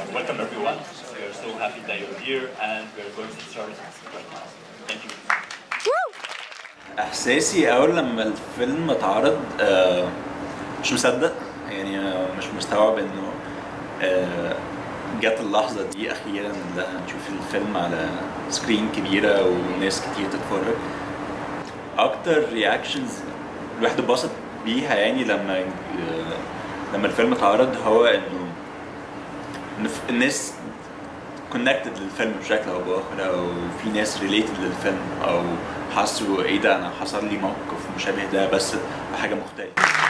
welcome everyone. We are so happy that you're here and we're going to start right now. Thank you. احساسي اول لما الفيلم اتعرض آه، مش مصدق يعني آه، مش مستوعب انه آه، جت اللحظه دي اخيرا ان نشوف الفيلم على سكرين كبيره وناس كتير تتفرج اكتر رياكشنز الواحد اتبسط بيها يعني لما آه، لما الفيلم اتعرض هو انه إن ف- الناس كونكتد للفيلم بشكل او باخر او في ناس ريليتد للفيلم او حسوا ايه ده انا حصل لي موقف مشابه ده بس بحاجه مختلفه